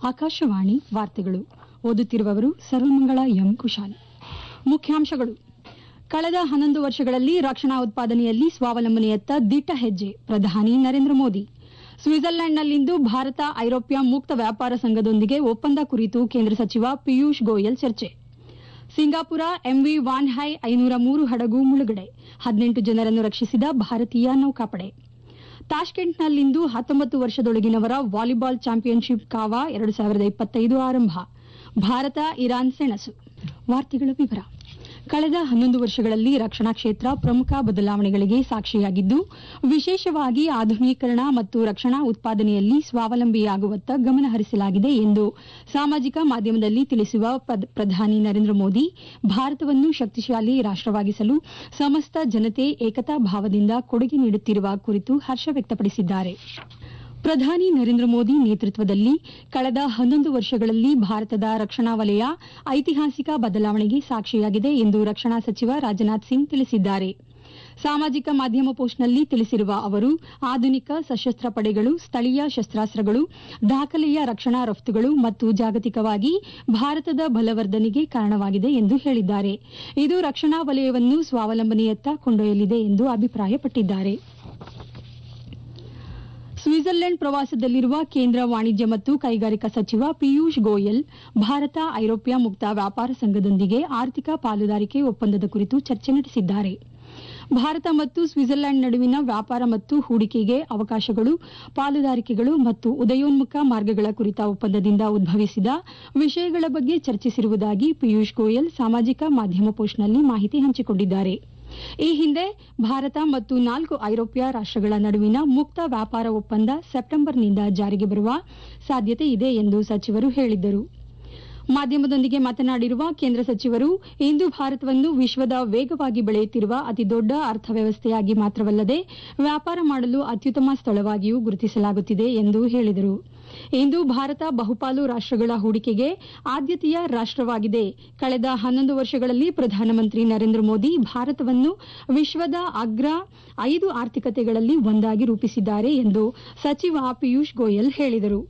ಆಕಾಶವಾಣಿ ವಾರ್ತೆಗಳು ಓದುತ್ತಿರುವವರು ಸರ್ವಮಂಗಳ ಎಂ ಕುಶಾಲ್ ಮುಖ್ಯಾಂಶಗಳು ಕಳೆದ ಹನ್ನೊಂದು ವರ್ಷಗಳಲ್ಲಿ ರಕ್ಷಣಾ ಉತ್ಪಾದನೆಯಲ್ಲಿ ಸ್ವಾವಲಂಬನೆಯತ್ತ ದಿಟ್ಟ ಹೆಜ್ಜೆ ಪ್ರಧಾನಿ ನರೇಂದ್ರ ಮೋದಿ ಸ್ವಿಟ್ಜರ್ಲೆಂಡ್ನಲ್ಲಿಂದು ಭಾರತ ಐರೋಪ್ಯ ಮುಕ್ತ ವ್ಯಾಪಾರ ಸಂಘದೊಂದಿಗೆ ಒಪ್ಪಂದ ಕುರಿತು ಕೇಂದ್ರ ಸಚಿವ ಪಿಯೂಷ್ ಗೋಯಲ್ ಚರ್ಚೆ ಸಿಂಗಾಪುರ ಎಂವಿ ವಾನ್ ಹೈ ಐನೂರ ಮೂರು ಹಡಗು ಮುಳುಗಡೆ ಹದಿನೆಂಟು ಜನರನ್ನು ರಕ್ಷಿಸಿದ ಭಾರತೀಯ ನೌಕಾಪಡೆ ತಾಷ್ಕೆಂಟ್ನಲ್ಲಿಂದು ಹತ್ತೊಂಬತ್ತು ವರ್ಷದೊಳಗಿನವರ ವಾಲಿಬಾಲ್ ಚಾಂಪಿಯನ್ಶಿಪ್ ಕಾವಾ ಎರಡು ಸಾವಿರದ ಇಪ್ಪತ್ತೈದು ಆರಂಭ ಭಾರತ ಇರಾನ್ ಸೆಣಸು ವಾರ್ತೆಗಳ ವಿವರ ಕಳೆದ ಹನ್ನೊಂದು ವರ್ಷಗಳಲ್ಲಿ ರಕ್ಷಣಾ ಕ್ಷೇತ್ರ ಪ್ರಮುಖ ಬದಲಾವಣೆಗಳಿಗೆ ಸಾಕ್ಷಿಯಾಗಿದ್ದು ವಿಶೇಷವಾಗಿ ಆಧುನೀಕರಣ ಮತ್ತು ರಕ್ಷಣಾ ಉತ್ಪಾದನೆಯಲ್ಲಿ ಸ್ವಾವಲಂಬಿಯಾಗುವತ್ತ ಗಮನ ಹರಿಸಲಾಗಿದೆ ಎಂದು ಸಾಮಾಜಿಕ ಮಾಧ್ಯಮದಲ್ಲಿ ತಿಳಿಸುವ ಪ್ರಧಾನಿ ನರೇಂದ್ರ ಮೋದಿ ಭಾರತವನ್ನು ಶಕ್ತಿಶಾಲಿ ರಾಷ್ಟವಾಗಿಸಲು ಸಮಸ್ತ ಜನತೆ ಏಕತಾ ಭಾವದಿಂದ ಕೊಡುಗೆ ನೀಡುತ್ತಿರುವ ಕುರಿತು ಹರ್ಷ ವ್ಯಕ್ತಪಡಿಸಿದ್ದಾರೆ ಪ್ರಧಾನಿ ನರೇಂದ್ರ ಮೋದಿ ನೇತೃತ್ವದಲ್ಲಿ ಕಳೆದ ಹನ್ನೊಂದು ವರ್ಷಗಳಲ್ಲಿ ಭಾರತದ ರಕ್ಷಣಾ ವಲಯ ಐತಿಹಾಸಿಕ ಬದಲಾವಣೆಗೆ ಸಾಕ್ಷಿಯಾಗಿದೆ ಎಂದು ರಕ್ಷಣಾ ಸಚಿವ ರಾಜನಾಥ್ ಸಿಂಗ್ ತಿಳಿಸಿದ್ದಾರೆ ಸಾಮಾಜಿಕ ಮಾಧ್ಯಮ ಪೋಸ್ಟ್ನಲ್ಲಿ ತಿಳಿಸಿರುವ ಅವರು ಆಧುನಿಕ ಸಶಸ್ತ್ರ ಪಡೆಗಳು ಸ್ಥಳೀಯ ಶಸ್ತ್ರಾಸ್ತ್ರಗಳು ದಾಖಲೆಯ ರಕ್ಷಣಾ ರಫ್ತುಗಳು ಮತ್ತು ಜಾಗತಿಕವಾಗಿ ಭಾರತದ ಬಲವರ್ಧನೆಗೆ ಕಾರಣವಾಗಿದೆ ಎಂದು ಹೇಳಿದ್ದಾರೆ ಇದು ರಕ್ಷಣಾ ವಲಯವನ್ನು ಸ್ವಾವಲಂಬನೆಯತ್ತ ಕೊಂಡೊಯ್ಯಲಿದೆ ಎಂದು ಅಭಿಪ್ರಾಯಪಟ್ಟಿದ್ದಾರೆ ಸ್ವಿಟ್ಜರ್ಲೆಂಡ್ ಪ್ರವಾಸದಲ್ಲಿರುವ ಕೇಂದ್ರ ವಾಣಿಜ್ಯ ಮತ್ತು ಕೈಗಾರಿಕಾ ಸಚಿವ ಪಿಯೂಷ್ ಗೋಯಲ್ ಭಾರತ ಐರೋಪ್ಯ ಮುಕ್ತ ವ್ಯಾಪಾರ ಸಂಘದೊಂದಿಗೆ ಆರ್ಥಿಕ ಪಾಲುದಾರಿಕೆ ಒಪ್ಪಂದದ ಕುರಿತು ಚರ್ಚೆ ನಡೆಸಿದ್ದಾರೆ ಭಾರತ ಮತ್ತು ಸ್ವಿಟ್ಜರ್ಲೆಂಡ್ ನಡುವಿನ ವ್ಯಾಪಾರ ಮತ್ತು ಹೂಡಿಕೆಗೆ ಅವಕಾಶಗಳು ಪಾಲುದಾರಿಕೆಗಳು ಮತ್ತು ಉದಯೋನ್ಮುಖ ಮಾರ್ಗಗಳ ಕುರಿತ ಒಪ್ಪಂದದಿಂದ ಉದ್ಭವಿಸಿದ ವಿಷಯಗಳ ಬಗ್ಗೆ ಚರ್ಚಿಸಿರುವುದಾಗಿ ಪಿಯೂಷ್ ಗೋಯಲ್ ಸಾಮಾಜಿಕ ಮಾಧ್ಯಮ ಪೋಸ್ಟ್ನಲ್ಲಿ ಮಾಹಿತಿ ಹಂಚಿಕೊಂಡಿದ್ದಾರೆ ಈ ಹಿಂದೆ ಭಾರತ ಮತ್ತು ನಾಲ್ಕು ಐರೋಪ್ಯ ರಾಷ್ಟಗಳ ನಡುವಿನ ಮುಕ್ತ ವ್ಯಾಪಾರ ಒಪ್ಪಂದ ಸೆಪ್ಟೆಂಬರ್ನಿಂದ ಜಾರಿಗೆ ಬರುವ ಸಾಧ್ಯತೆ ಇದೆ ಎಂದು ಸಚಿವರು ಹೇಳಿದ್ದರು ಮಾಧ್ಯಮದೊಂದಿಗೆ ಮಾತನಾಡಿರುವ ಕೇಂದ್ರ ಸಚಿವರು ಇಂದು ಭಾರತವನ್ನು ವಿಶ್ವದ ವೇಗವಾಗಿ ಬೆಳೆಯುತ್ತಿರುವ ಅತಿದೊಡ್ಡ ಅರ್ಥವ್ಯವಸ್ಥೆಯಾಗಿ ಮಾತ್ರವಲ್ಲದೆ ವ್ಯಾಪಾರ ಮಾಡಲು ಅತ್ಯುತ್ತಮ ಸ್ಥಳವಾಗಿಯೂ ಗುರುತಿಸಲಾಗುತ್ತಿದೆ ಎಂದು ಹೇಳಿದರು ಇಂದು ಭಾರತ ಬಹುಪಾಲು ರಾಷ್ಟಗಳ ಹೂಡಿಕೆಗೆ ಆದ್ಯತೆಯ ರಾಷ್ಟವಾಗಿದೆ ಕಳೆದ ಹನ್ನೊಂದು ವರ್ಷಗಳಲ್ಲಿ ಪ್ರಧಾನಮಂತ್ರಿ ನರೇಂದ್ರ ಮೋದಿ ಭಾರತವನ್ನು ವಿಶ್ವದ ಅಗ್ರ ಐದು ಆರ್ಥಿಕತೆಗಳಲ್ಲಿ ಒಂದಾಗಿ ರೂಪಿಸಿದ್ದಾರೆ ಎಂದು ಸಚಿವ ಪಿಯೂಷ್ ಗೋಯಲ್ ಹೇಳಿದರು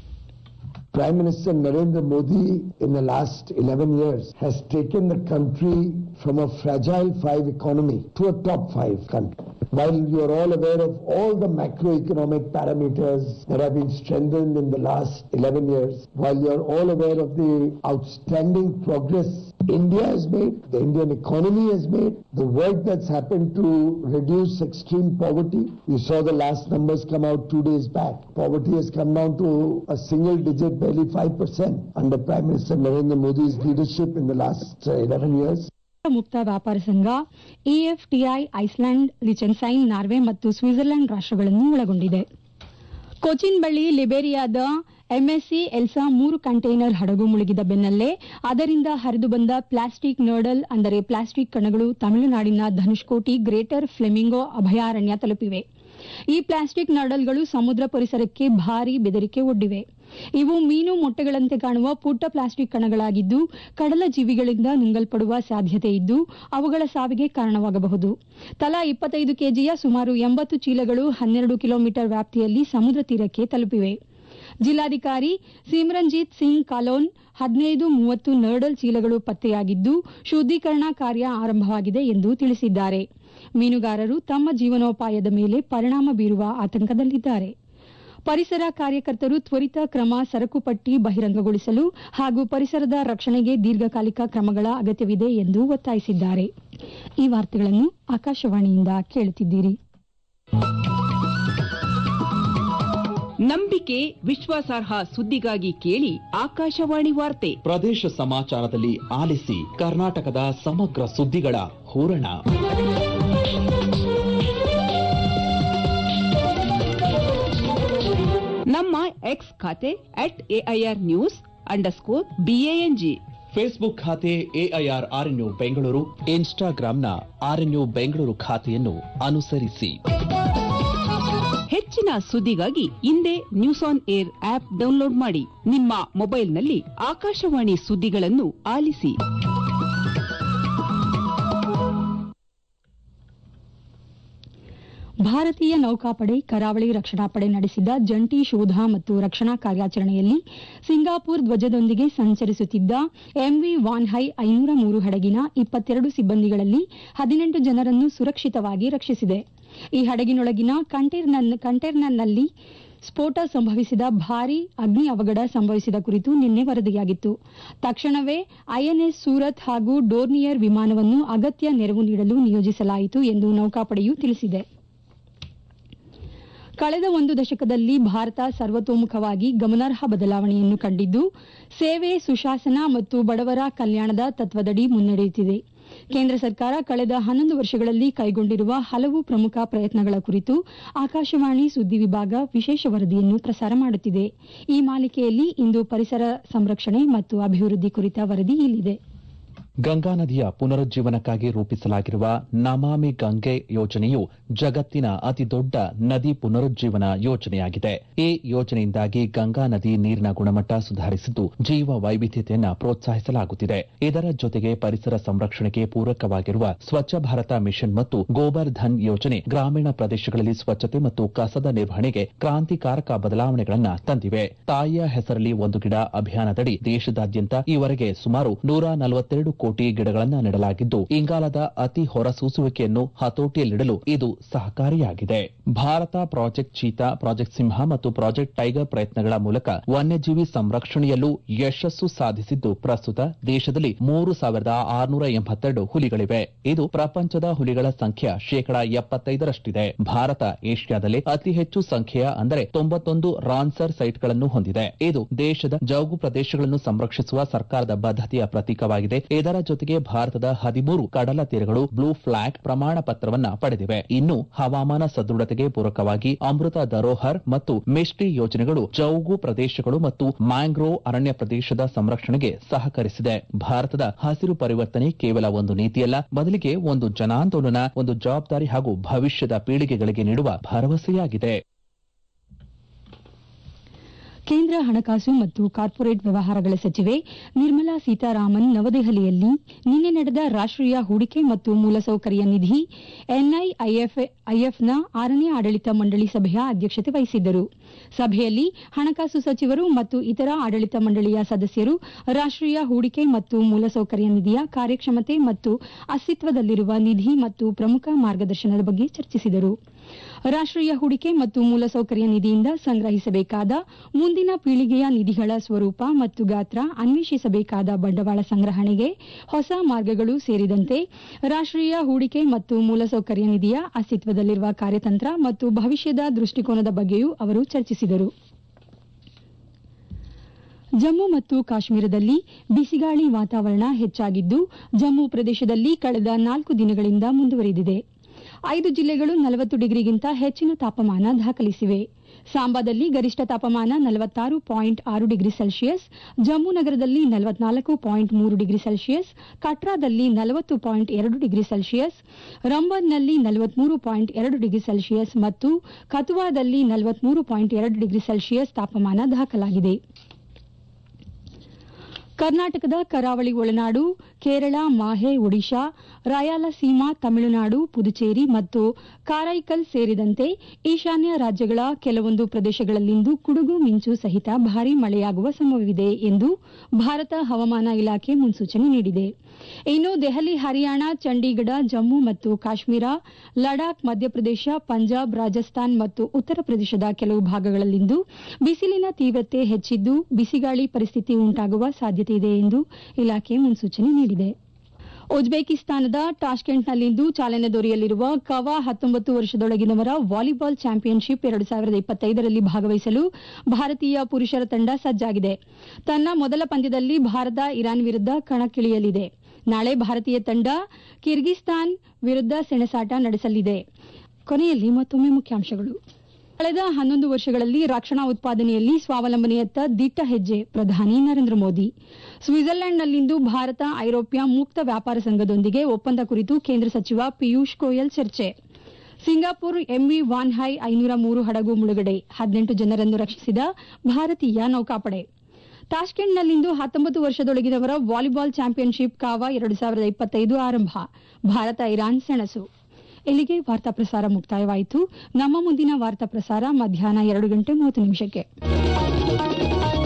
Prime Minister Narendra Modi in the last 11 years has taken the country from a fragile five economy to a top five country. While you are all aware of all the macroeconomic parameters that have been strengthened in the last 11 years, while you are all aware of the outstanding progress India has made, the Indian economy has made, the work that's happened to reduce extreme poverty. You saw the last numbers come out two days back. Poverty has come down to a single digit, barely 5% under Prime Minister Narendra Modi's leadership in the last uh, 11 years. ಮುಕ್ತ ವ್ಯಾಪಾರ ಸಂಘ EFTA Iceland Liechtenstein Norway ಮತ್ತು Switzerland ರಾಷ್ಟಗಳನ್ನು ಒಳಗೊಂಡಿದೆ ಕೊಚಿನ್ ಬಳಿ ಲಿಬೇರಿಯಾದ MSc ಎಲ್ಸಾ ಮೂರು container ಹಡಗು ಮುಳುಗಿದ ಬೆನ್ನಲ್ಲೇ ಅದರಿಂದ ಹರಿದು ಬಂದ ಪ್ಲಾಸ್ಟಿಕ್ ನರ್ಡಲ್ ಅಂದರೆ ಪ್ಲಾಸ್ಟಿಕ್ ಕಣಗಳು ತಮಿಳುನಾಡಿನ ಧನುಷ್ಕೋಟಿ ಗ್ರೇಟರ್ ಫ್ಲೆಮಿಂಗೋ ಅಭಯಾರಣ್ಯ ತಲುಪಿವೆ ಈ ಪ್ಲಾಸ್ಟಿಕ್ ನರ್ಡಲ್ಗಳು ಸಮುದ್ರ ಪರಿಸರಕ್ಕೆ ಭಾರಿ ಬೆದರಿಕೆ ಒಡ್ಡಿವೆ ಇವು ಮೀನು ಮೊಟ್ಟೆಗಳಂತೆ ಕಾಣುವ ಪುಟ್ಟ ಪ್ಲಾಸ್ಟಿಕ್ ಕಣಗಳಾಗಿದ್ದು ಕಡಲ ಜೀವಿಗಳಿಂದ ನುಂಗಲ್ಪಡುವ ಸಾಧ್ಯತೆ ಇದ್ದು ಅವುಗಳ ಸಾವಿಗೆ ಕಾರಣವಾಗಬಹುದು ತಲಾ ಇಪ್ಪತ್ತೈದು ಕೆಜಿಯ ಸುಮಾರು ಎಂಬತ್ತು ಚೀಲಗಳು ಹನ್ನೆರಡು ಕಿಲೋಮೀಟರ್ ವ್ಯಾಪ್ತಿಯಲ್ಲಿ ಸಮುದ್ರ ತೀರಕ್ಕೆ ತಲುಪಿವೆ ಜಿಲ್ಲಾಧಿಕಾರಿ ಸಿಮ್ರನ್ಜೀತ್ ಸಿಂಗ್ ಕಾಲೋನ್ ಹದಿನೈದು ಮೂವತ್ತು ನರ್ಡಲ್ ಚೀಲಗಳು ಪತ್ತೆಯಾಗಿದ್ದು ಶುದ್ದೀಕರಣ ಕಾರ್ಯ ಆರಂಭವಾಗಿದೆ ಎಂದು ತಿಳಿಸಿದ್ದಾರೆ ಮೀನುಗಾರರು ತಮ್ಮ ಜೀವನೋಪಾಯದ ಮೇಲೆ ಪರಿಣಾಮ ಬೀರುವ ಆತಂಕದಲ್ಲಿದ್ದಾರೆ ಪರಿಸರ ಕಾರ್ಯಕರ್ತರು ತ್ವರಿತ ಕ್ರಮ ಸರಕು ಪಟ್ಟಿ ಬಹಿರಂಗಗೊಳಿಸಲು ಹಾಗೂ ಪರಿಸರದ ರಕ್ಷಣೆಗೆ ದೀರ್ಘಕಾಲಿಕ ಕ್ರಮಗಳ ಅಗತ್ಯವಿದೆ ಎಂದು ಒತ್ತಾಯಿಸಿದ್ದಾರೆ ಈ ವಾರ್ತೆಗಳನ್ನು ಆಕಾಶವಾಣಿಯಿಂದ ಕೇಳುತ್ತಿದ್ದೀರಿ ನಂಬಿಕೆ ವಿಶ್ವಾಸಾರ್ಹ ಸುದ್ದಿಗಾಗಿ ಕೇಳಿ ಆಕಾಶವಾಣಿ ವಾರ್ತೆ ಪ್ರದೇಶ ಸಮಾಚಾರದಲ್ಲಿ ಆಲಿಸಿ ಕರ್ನಾಟಕದ ಸಮಗ್ರ ಸುದ್ದಿಗಳ ಹೂರಣ ನಮ್ಮ ಎಕ್ಸ್ ಖಾತೆ at AIR news underscore BANG Facebook ಖಾತೆ ಎಐಆರ್ ಆರ್ಎನ್ಯು ಬೆಂಗಳೂರು ಇನ್ಸ್ಟಾಗ್ರಾಂನ ಆರ್ಎನ್ಯು ಬೆಂಗಳೂರು ಖಾತೆಯನ್ನು ಅನುಸರಿಸಿ ಹೆಚ್ಚಿನ ಸುದ್ದಿಗಾಗಿ ಹಿಂದೆ news on air app download ಮಾಡಿ ನಿಮ್ಮ ಮೊಬೈಲ್ನಲ್ಲಿ ಆಕಾಶವಾಣಿ ಸುದ್ದಿಗಳನ್ನು ಆಲಿಸಿ ಭಾರತೀಯ ನೌಕಾಪಡೆ ಕರಾವಳಿ ರಕ್ಷಣಾ ಪಡೆ ನಡೆಸಿದ ಜಂಟಿ ಶೋಧ ಮತ್ತು ರಕ್ಷಣಾ ಕಾರ್ಯಾಚರಣೆಯಲ್ಲಿ ಸಿಂಗಾಪುರ್ ಧ್ವಜದೊಂದಿಗೆ ಸಂಚರಿಸುತ್ತಿದ್ದ ಎಂವಿ ವಾನ್ಹೈ ಐನೂರ ಮೂರು ಹಡಗಿನ ಇಪ್ಪತ್ತೆರಡು ಸಿಬ್ಬಂದಿಗಳಲ್ಲಿ ಹದಿನೆಂಟು ಜನರನ್ನು ಸುರಕ್ಷಿತವಾಗಿ ರಕ್ಷಿಸಿದೆ ಈ ಹಡಗಿನೊಳಗಿನ ಕಂಟೈನರ್ನಲ್ಲಿ ಸ್ಫೋಟ ಸಂಭವಿಸಿದ ಭಾರೀ ಅಗ್ನಿ ಅವಘಡ ಸಂಭವಿಸಿದ ಕುರಿತು ನಿನ್ನೆ ವರದಿಯಾಗಿತ್ತು ತಕ್ಷಣವೇ ಐಎನ್ಎಸ್ ಸೂರತ್ ಹಾಗೂ ಡೋರ್ನಿಯರ್ ವಿಮಾನವನ್ನು ಅಗತ್ಯ ನೆರವು ನೀಡಲು ನಿಯೋಜಿಸಲಾಯಿತು ಎಂದು ನೌಕಾಪಡೆಯು ತಿಳಿಸಿದೆ ಕಳೆದ ಒಂದು ದಶಕದಲ್ಲಿ ಭಾರತ ಸರ್ವತೋಮುಖವಾಗಿ ಗಮನಾರ್ಹ ಬದಲಾವಣೆಯನ್ನು ಕಂಡಿದ್ದು ಸೇವೆ ಸುಶಾಸನ ಮತ್ತು ಬಡವರ ಕಲ್ಯಾಣದ ತತ್ವದಡಿ ಮುನ್ನಡೆಯುತ್ತಿದೆ ಕೇಂದ್ರ ಸರ್ಕಾರ ಕಳೆದ ಹನ್ನೊಂದು ವರ್ಷಗಳಲ್ಲಿ ಕೈಗೊಂಡಿರುವ ಹಲವು ಪ್ರಮುಖ ಪ್ರಯತ್ನಗಳ ಕುರಿತು ಆಕಾಶವಾಣಿ ಸುದ್ದಿ ವಿಭಾಗ ವಿಶೇಷ ವರದಿಯನ್ನು ಪ್ರಸಾರ ಮಾಡುತ್ತಿದೆ ಈ ಮಾಲಿಕೆಯಲ್ಲಿ ಇಂದು ಪರಿಸರ ಸಂರಕ್ಷಣೆ ಮತ್ತು ಅಭಿವೃದ್ಧಿ ಕುರಿತ ವರದಿ ಇಲ್ಲಿದೆ ಗಂಗಾ ನದಿಯ ಪುನರುಜ್ಜೀವನಕ್ಕಾಗಿ ರೂಪಿಸಲಾಗಿರುವ ನಮಾಮಿ ಗಂಗೆ ಯೋಜನೆಯು ಜಗತ್ತಿನ ಅತಿದೊಡ್ಡ ನದಿ ಪುನರುಜ್ಜೀವನ ಯೋಜನೆಯಾಗಿದೆ ಈ ಯೋಜನೆಯಿಂದಾಗಿ ಗಂಗಾ ನದಿ ನೀರಿನ ಗುಣಮಟ್ಟ ಸುಧಾರಿಸಿದ್ದು ಜೀವ ವೈವಿಧ್ಯತೆಯನ್ನು ಪ್ರೋತ್ಸಾಹಿಸಲಾಗುತ್ತಿದೆ ಇದರ ಜೊತೆಗೆ ಪರಿಸರ ಸಂರಕ್ಷಣೆಗೆ ಪೂರಕವಾಗಿರುವ ಸ್ವಚ್ಛ ಭಾರತ ಮಿಷನ್ ಮತ್ತು ಗೋಬರ್ ಧನ್ ಯೋಜನೆ ಗ್ರಾಮೀಣ ಪ್ರದೇಶಗಳಲ್ಲಿ ಸ್ವಚ್ಛತೆ ಮತ್ತು ಕಸದ ನಿರ್ವಹಣೆಗೆ ಕ್ರಾಂತಿಕಾರಕ ಬದಲಾವಣೆಗಳನ್ನು ತಂದಿವೆ ತಾಯಿಯ ಹೆಸರಲ್ಲಿ ಒಂದು ಗಿಡ ಅಭಿಯಾನದಡಿ ದೇಶದಾದ್ಯಂತ ಈವರೆಗೆ ಸುಮಾರು ನೂರ ನಲವತ್ತೆರಡು ಕೋಟಿ ಗಿಡಗಳನ್ನು ನೆಡಲಾಗಿದ್ದು ಇಂಗಾಲದ ಅತಿ ಹೊರಸೂಸುವಿಕೆಯನ್ನು ಹತೋಟಿಯಲ್ಲಿಡಲು ಇದು ಸಹಕಾರಿಯಾಗಿದೆ ಭಾರತ ಪ್ರಾಜೆಕ್ಟ್ ಚೀತಾ ಪ್ರಾಜೆಕ್ಟ್ ಸಿಂಹ ಮತ್ತು ಪ್ರಾಜೆಕ್ಟ್ ಟೈಗರ್ ಪ್ರಯತ್ನಗಳ ಮೂಲಕ ವನ್ಯಜೀವಿ ಸಂರಕ್ಷಣೆಯಲ್ಲೂ ಯಶಸ್ಸು ಸಾಧಿಸಿದ್ದು ಪ್ರಸ್ತುತ ದೇಶದಲ್ಲಿ ಮೂರು ಸಾವಿರದ ಆರುನೂರ ಎಂಬತ್ತೆರಡು ಹುಲಿಗಳಿವೆ ಇದು ಪ್ರಪಂಚದ ಹುಲಿಗಳ ಸಂಖ್ಯೆ ಶೇಕಡಾ ಎಪ್ಪತ್ತೈದರಷ್ಟಿದೆ ಭಾರತ ಏಷ್ಯಾದಲ್ಲೇ ಅತಿ ಹೆಚ್ಚು ಸಂಖ್ಯೆಯ ಅಂದರೆ ತೊಂಬತ್ತೊಂದು ರಾನ್ಸರ್ ಸೈಟ್ಗಳನ್ನು ಹೊಂದಿದೆ ಇದು ದೇಶದ ಜೌಗು ಪ್ರದೇಶಗಳನ್ನು ಸಂರಕ್ಷಿಸುವ ಸರ್ಕಾರದ ಬದ್ಧತೆಯ ಪ್ರತೀಕವಾಗಿದೆ ಇದರ ಜೊತೆಗೆ ಭಾರತದ ಹದಿಮೂರು ಕಡಲ ತೀರಗಳು ಬ್ಲೂ ಫ್ಲಾಗ್ ಪ್ರಮಾಣ ಪತ್ರವನ್ನ ಪಡೆದಿವೆ ಇನ್ನು ಹವಾಮಾನ ಸದೃಢತೆಗೆ ಪೂರಕವಾಗಿ ಅಮೃತ ಧರೋಹರ್ ಮತ್ತು ಮಿಸ್ಟಿ ಯೋಜನೆಗಳು ಜೌಗು ಪ್ರದೇಶಗಳು ಮತ್ತು ಮ್ಯಾಂಗ್ರೋವ್ ಅರಣ್ಯ ಪ್ರದೇಶದ ಸಂರಕ್ಷಣೆಗೆ ಸಹಕರಿಸಿದೆ ಭಾರತದ ಹಸಿರು ಪರಿವರ್ತನೆ ಕೇವಲ ಒಂದು ನೀತಿಯಲ್ಲ ಬದಲಿಗೆ ಒಂದು ಜನಾಂದೋಲನ ಒಂದು ಜವಾಬ್ದಾರಿ ಹಾಗೂ ಭವಿಷ್ಯದ ಪೀಳಿಗೆಗಳಿಗೆ ನೀಡುವ ಭರವಸೆಯಾಗಿದೆ ಕೇಂದ್ರ ಹಣಕಾಸು ಮತ್ತು ಕಾರ್ಪೊರೇಟ್ ವ್ಯವಹಾರಗಳ ಸಚಿವೆ ನಿರ್ಮಲಾ ಸೀತಾರಾಮನ್ ನವದೆಹಲಿಯಲ್ಲಿ ನಿನ್ನೆ ನಡೆದ ರಾಷ್ಟೀಯ ಹೂಡಿಕೆ ಮತ್ತು ಮೂಲಸೌಕರ್ಯ ನಿಧಿ ಎನ್ಐಐಎಫ್ನ ಆರನೇ ಆಡಳಿತ ಮಂಡಳಿ ಸಭೆಯ ಅಧ್ಯಕ್ಷತೆ ವಹಿಸಿದ್ದರು ಸಭೆಯಲ್ಲಿ ಹಣಕಾಸು ಸಚಿವರು ಮತ್ತು ಇತರ ಆಡಳಿತ ಮಂಡಳಿಯ ಸದಸ್ಯರು ರಾಷ್ಟೀಯ ಹೂಡಿಕೆ ಮತ್ತು ಮೂಲಸೌಕರ್ಯ ನಿಧಿಯ ಕಾರ್ಯಕ್ಷಮತೆ ಮತ್ತು ಅಸ್ತಿತ್ವದಲ್ಲಿರುವ ನಿಧಿ ಮತ್ತು ಪ್ರಮುಖ ಮಾರ್ಗದರ್ಶನದ ಬಗ್ಗೆ ಚರ್ಚಿಸಿದರು ರಾಷ್ಟೀಯ ಹೂಡಿಕೆ ಮತ್ತು ಮೂಲಸೌಕರ್ಯ ನಿಧಿಯಿಂದ ಸಂಗ್ರಹಿಸಬೇಕಾದ ಮುಂದಿನ ಪೀಳಿಗೆಯ ನಿಧಿಗಳ ಸ್ವರೂಪ ಮತ್ತು ಗಾತ್ರ ಅನ್ವೇಷಿಸಬೇಕಾದ ಬಂಡವಾಳ ಸಂಗ್ರಹಣೆಗೆ ಹೊಸ ಮಾರ್ಗಗಳು ಸೇರಿದಂತೆ ರಾಷ್ಟೀಯ ಹೂಡಿಕೆ ಮತ್ತು ಮೂಲಸೌಕರ್ಯ ನಿಧಿಯ ಅಸ್ತಿತ್ವದಲ್ಲಿರುವ ಕಾರ್ಯತಂತ್ರ ಮತ್ತು ಭವಿಷ್ಯದ ದೃಷ್ಟಿಕೋನದ ಬಗ್ಗೆಯೂ ಅವರು ಚರ್ಚಿಸಿದರು ಜಮ್ಮು ಮತ್ತು ಕಾಶ್ಮೀರದಲ್ಲಿ ಬಿಸಿಗಾಳಿ ವಾತಾವರಣ ಹೆಚ್ಚಾಗಿದ್ದು ಜಮ್ಮು ಪ್ರದೇಶದಲ್ಲಿ ಕಳೆದ ನಾಲ್ಕು ದಿನಗಳಿಂದ ಮುಂದುವರೆದಿದೆ ಐದು ಜಿಲ್ಲೆಗಳು ನಲವತ್ತು ಡಿಗ್ರಿಗಿಂತ ಹೆಚ್ಚಿನ ತಾಪಮಾನ ದಾಖಲಿಸಿವೆ ಸಾಂಬಾದಲ್ಲಿ ಗರಿಷ್ಠ ತಾಪಮಾನ ನಲವತ್ತಾರು ಪಾಯಿಂಟ್ ಆರು ಡಿಗ್ರಿ ಸೆಲ್ಸಿಯಸ್ ಜಮ್ಮು ನಗರದಲ್ಲಿ ನಲವತ್ನಾಲ್ಕು ಪಾಯಿಂಟ್ ಮೂರು ಡಿಗ್ರಿ ಸೆಲ್ಸಿಯಸ್ ಕಟ್ರಾದಲ್ಲಿ ನಲವತ್ತು ಪಾಯಿಂಟ್ ಎರಡು ಡಿಗ್ರಿ ಸೆಲ್ಸಿಯಸ್ ರಂಬನ್ನಲ್ಲಿ ನಲವತ್ಮೂರು ಪಾಯಿಂಟ್ ಎರಡು ಡಿಗ್ರಿ ಸೆಲ್ಸಿಯಸ್ ಮತ್ತು ಕತುವಾದಲ್ಲಿ ನಲವತ್ಮೂರು ಪಾಯಿಂಟ್ ಎರಡು ಡಿಗ್ರಿ ಸೆಲ್ಸಿಯಸ್ ತಾಪಮಾನ ದಾಖಲಾಗಿದೆ ಕರ್ನಾಟಕದ ಕರಾವಳಿ ಒಳನಾಡು ಕೇರಳ ಮಾಹೆ ಒಡಿಶಾ ರಾಯಲಸೀಮಾ ತಮಿಳುನಾಡು ಪುದುಚೇರಿ ಮತ್ತು ಕಾರೈಕಲ್ ಸೇರಿದಂತೆ ಈಶಾನ್ಯ ರಾಜ್ಯಗಳ ಕೆಲವೊಂದು ಪ್ರದೇಶಗಳಲ್ಲಿಂದು ಗುಡುಗು ಮಿಂಚು ಸಹಿತ ಭಾರೀ ಮಳೆಯಾಗುವ ಸಂಭವವಿದೆ ಎಂದು ಭಾರತ ಹವಾಮಾನ ಇಲಾಖೆ ಮುನ್ಸೂಚನೆ ನೀಡಿದೆ ಇನ್ನು ದೆಹಲಿ ಹರಿಯಾಣ ಚಂಡೀಗಢ ಜಮ್ಮು ಮತ್ತು ಕಾಶ್ಮೀರ ಲಡಾಖ್ ಮಧ್ಯಪ್ರದೇಶ ಪಂಜಾಬ್ ರಾಜಸ್ಥಾನ್ ಮತ್ತು ಉತ್ತರ ಪ್ರದೇಶದ ಕೆಲವು ಭಾಗಗಳಲ್ಲಿಂದು ಬಿಸಿಲಿನ ತೀವ್ರತೆ ಹೆಚ್ಚಿದ್ದು ಬಿಸಿಗಾಳಿ ಪರಿಸ್ಥಿತಿ ಉಂಟಾಗುವ ಸಾಧ್ಯತೆಯಿದೆ ಎಂದು ಇಲಾಖೆ ಮುನ್ಸೂಚನೆ ನೀಡಿದೆ ಉಜ್ಬೇಕಿಸ್ತಾನದ ಟಾಷ್ಕೆಂಟ್ನಲ್ಲಿಂದು ಚಾಲನೆ ದೊರೆಯಲಿರುವ ಕವಾ ಹತ್ತೊಂಬತ್ತು ವರ್ಷದೊಳಗಿನವರ ವಾಲಿಬಾಲ್ ಚಾಂಪಿಯನ್ಶಿಪ್ ಎರಡು ಸಾವಿರದ ಇಪ್ಪತ್ತೈದರಲ್ಲಿ ಭಾಗವಹಿಸಲು ಭಾರತೀಯ ಪುರುಷರ ತಂಡ ಸಜ್ಜಾಗಿದೆ ತನ್ನ ಮೊದಲ ಪಂದ್ಯದಲ್ಲಿ ಭಾರತ ಇರಾನ್ ವಿರುದ್ಧ ಕಣಕ್ಕಿಳಿಯಲಿದೆ ನಾಳೆ ಭಾರತೀಯ ತಂಡ ಕಿರ್ಗಿಸ್ತಾನ್ ವಿರುದ್ಧ ಸೆಣಸಾಟ ನಡೆಸಲಿದೆ ಕೊನೆಯಲ್ಲಿ ಮತ್ತೊಮ್ಮೆ ಮುಖ್ಯಾಂಶಗಳು ಕಳೆದ ಹನ್ನೊಂದು ವರ್ಷಗಳಲ್ಲಿ ರಕ್ಷಣಾ ಉತ್ಪಾದನೆಯಲ್ಲಿ ಸ್ವಾವಲಂಬನೆಯತ್ತ ದಿಟ್ಟ ಹೆಜ್ಜೆ ಪ್ರಧಾನಿ ನರೇಂದ್ರ ಮೋದಿ ಸ್ವಿಟ್ಜರ್ಲೆಂಡ್ನಲ್ಲಿಂದು ಭಾರತ ಐರೋಪ್ಯ ಮುಕ್ತ ವ್ಯಾಪಾರ ಸಂಘದೊಂದಿಗೆ ಒಪ್ಪಂದ ಕುರಿತು ಕೇಂದ್ರ ಸಚಿವ ಪಿಯೂಷ್ ಗೋಯಲ್ ಚರ್ಚೆ ಸಿಂಗಾಪುರ್ ಎಂವಿ ವಾನ್ ಹೈ ಐನೂರ ಮೂರು ಹಡಗು ಮುಳುಗಡೆ ಹದಿನೆಂಟು ಜನರನ್ನು ರಕ್ಷಿಸಿದ ಭಾರತೀಯ ನೌಕಾಪಡೆ ತಾಷ್ಕೆಂಟ್ನಲ್ಲಿಂದು ಹತ್ತೊಂಬತ್ತು ವರ್ಷದೊಳಗಿನವರ ವಾಲಿಬಾಲ್ ಚಾಂಪಿಯನ್ಶಿಪ್ ಕಾವಾ ಎರಡು ಸಾವಿರದ ಇಪ್ಪತ್ತೈದು ಆರಂಭ ಭಾರತ ಇರಾನ್ ಸೆಣಸು ಇಲ್ಲಿಗೆ ವಾರ್ತಾ ಪ್ರಸಾರ ಮುಕ್ತಾಯವಾಯಿತು ನಮ್ಮ ಮುಂದಿನ ವಾರ್ತಾ ಪ್ರಸಾರ ಮಧ್ಯಾಹ್ನ ಎರಡು ಗಂಟೆ ಮೂವತ್ತು ನಿಮಿಷಕ್ಕೆ